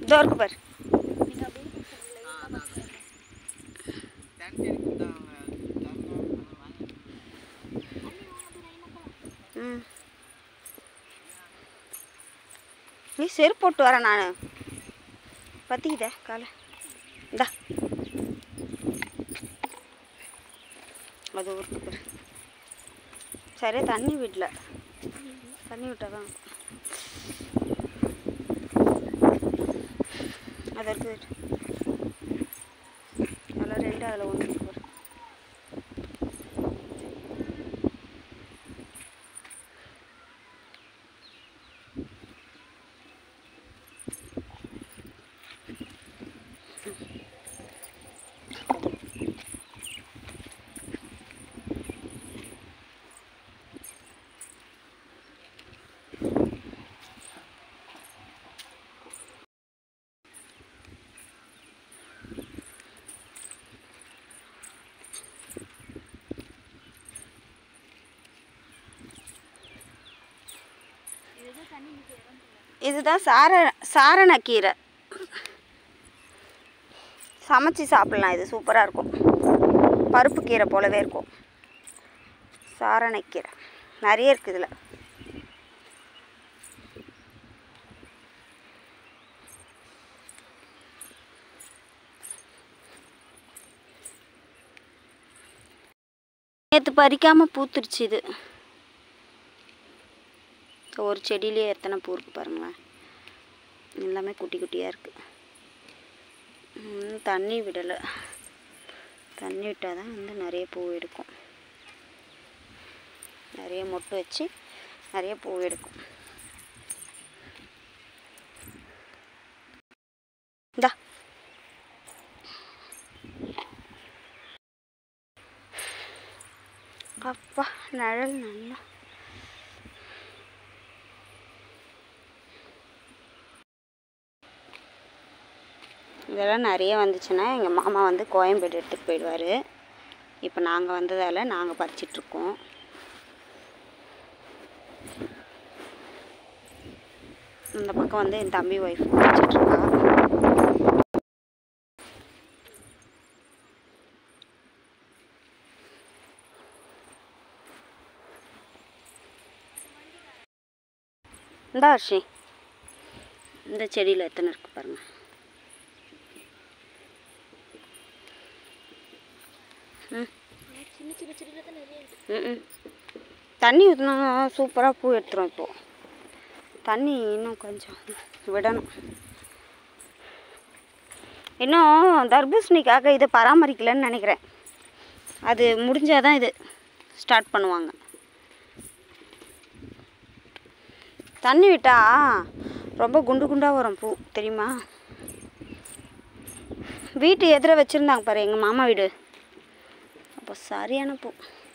இதோ இருக்கு பாரு ம் நீ செருப்பு போட்டு வரேன் நான் பற்றிக்கிதே காலை இந்தா அது ஒரு பாரு சரியா தண்ணி விடல தண்ணி விட்டால் தான் அது இருக்குது அதில் ரெண்டு அதில் ஒன்று இருக்கு பாரு இதுதான் சார சாரணக்கீரை சமைச்சு சாப்பிட்லாம் இது சூப்பராக இருக்கும் பருப்பு கீரை போலவே இருக்கும் சாரணக்கீரை நிறைய இருக்குது இதில் நேற்று பறிக்காமல் பூத்துருச்சு இது ஒரு செடியிலே எத்தனை பூ இருக்கு பாருங்களேன் எல்லாமே குட்டி குட்டியாக இருக்குது தண்ணி விடலை தண்ணி விட்டால் தான் வந்து நிறைய பூ எடுக்கும் நிறைய மொட்டு வச்சு நிறைய பூ எடுக்கும் இந்தா அப்பா நிழல் நல்லா இதெல்லாம் நிறைய வந்துச்சுன்னா எங்கள் மாமா வந்து கோயம்பேடு எடுத்துகிட்டு போயிடுவார் இப்போ நாங்கள் வந்ததால் நாங்கள் பறிச்சிட்ருக்கோம் இந்த பக்கம் வந்து என் தம்பி ஒய்ஃப் பறிச்சிட்ருக்கா இந்த அரிசி இந்த செடியில் எத்தனை இருக்கு பாருங்க ம் சின்ன சின்ன செடியில் தான் நிறைய இருக்கு ம் தண்ணி ஊற்றினா சூப்பராக பூ எடுத்துரும் இப்போது தண்ணி இன்னும் கொஞ்சம் விடணும் இன்னும் தர்பூசணிக்காக இதை பராமரிக்கலைன்னு நினைக்கிறேன் அது முடிஞ்சால் தான் இது ஸ்டார்ட் பண்ணுவாங்க தண்ணி விட்டா ரொம்ப குண்டு குண்டாக வரும் பூ தெரியுமா வீட்டு எதிர வச்சுருந்தாங்க பாரு எங்கள் மாமா வீடு அப்போ சரியான பூ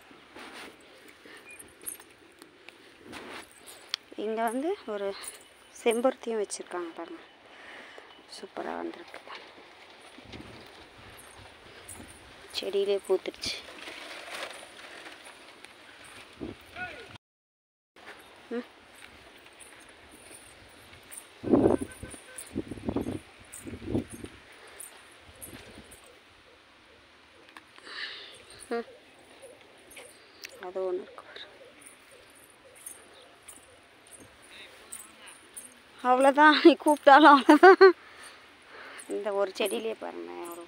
இங்கே வந்து ஒரு செம்பருத்தியும் வச்சுருக்காங்க பாருங்க சூப்பராக வந்திருக்கு செடியிலே பூத்துடுச்சு ம் ம் அது ஒன்று இருக்கு பாரு அவ்வளோதான் நீ கூப்பிட்டாலும் அவ்வளோதான் இந்த ஒரு செடியிலே பாருங்க எவ்வளோ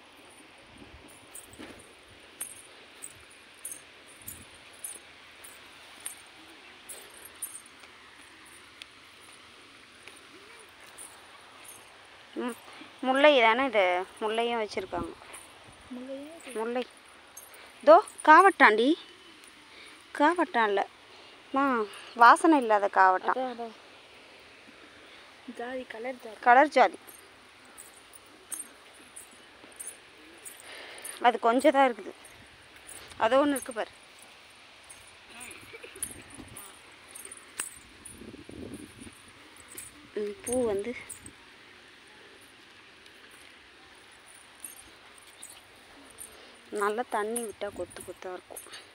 ம், முல்லை தானே இது முல்லையும் வச்சுருக்காங்க முல்லை தோ காவட்டாண்டி காவட்டான் இல்லை மா வாசனை இல்லாத காவட்டான் அதான் அதான் ஜாதி கலர் ஜாதி கலர் ஜாதி அது கொஞ்சம் தான் இருக்குது அது ஒன்று இருக்கு பாரு ம், பூ வந்து நல்லா தண்ணி விட்டால் கொத்து கொத்தாக இருக்கும்